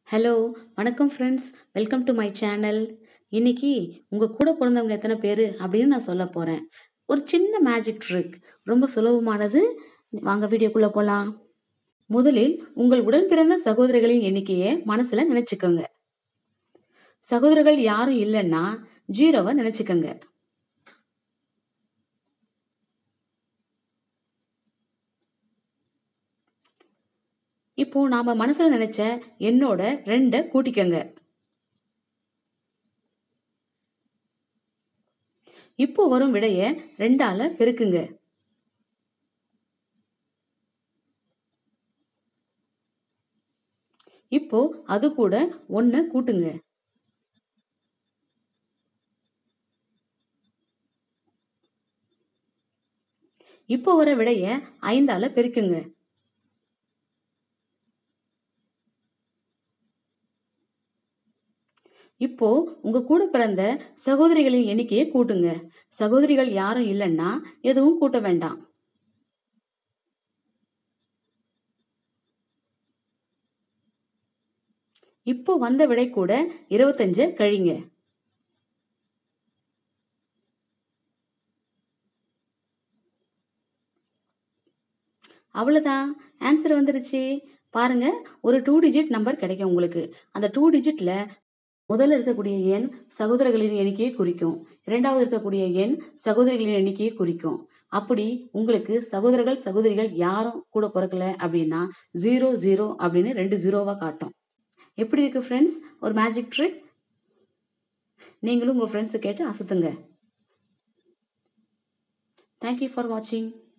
hello வணக்கம் friends welcome to my channel இன்னைக்கு உங்கள் கூட பிறந்தவங்க எத்தனை பேர் அப்படின்னு நான் சொல்ல போகிறேன் ஒரு சின்ன மேஜிக் ட்ரிக் ரொம்ப சுலபமானது வாங்க வீடியோக்குள்ளே போகலாம் முதலில் உங்கள் உடன் பிறந்த சகோதரர்களின் எண்ணிக்கையை மனசில் நினச்சிக்கோங்க சகோதரர்கள் யாரும் இல்லைன்னா ஜீரோவை நினச்சிக்கோங்க இப்போ நாம மனசுல நினைச்ச எண்ணோட ரெண்டை கூட்டிக்கங்க இப்போ வரும் விடைய ரெண்டால பெருக்குங்க இப்போ அது கூட ஒன்ன கூட்டுங்க இப்போ வர விடைய ஐந்தால பெருக்குங்க இப்போ உங்க கூட பிறந்த சகோதரிகளின் எண்ணிக்கையை கூட்டுங்க சகோதரிகள் யாரும் இல்லைன்னா எதுவும் கூட்ட வேண்டாம் இப்போ வந்த விடை கூட இருபத்தஞ்சு கழிங்க அவ்வளவுதான் ஆன்சர் வந்துருச்சு பாருங்க ஒரு டூ டிஜிட் நம்பர் கிடைக்கும் உங்களுக்கு அந்த டூ டிஜிட்ல முதல்ல இருக்கக்கூடிய எண் சகோதரர்களின் எண்ணிக்கையை குறிக்கும் இரண்டாவது இருக்கக்கூடிய எண் சகோதரிகளின் எண்ணிக்கையை குறிக்கும் அப்படி உங்களுக்கு சகோதரர்கள் சகோதரிகள் யாரும் கூட பிறக்கல அப்படின்னா ஜீரோ ஜீரோ அப்படின்னு ரெண்டு ஜீரோவா காட்டும் எப்படி இருக்கு ஃப்ரெண்ட்ஸ் ஒரு மேஜிக் ட்ரிக் நீங்களும் உங்க ஃப்ரெண்ட்ஸு கேட்டு அசத்துங்க தேங்க்யூ ஃபார் வாட்சிங்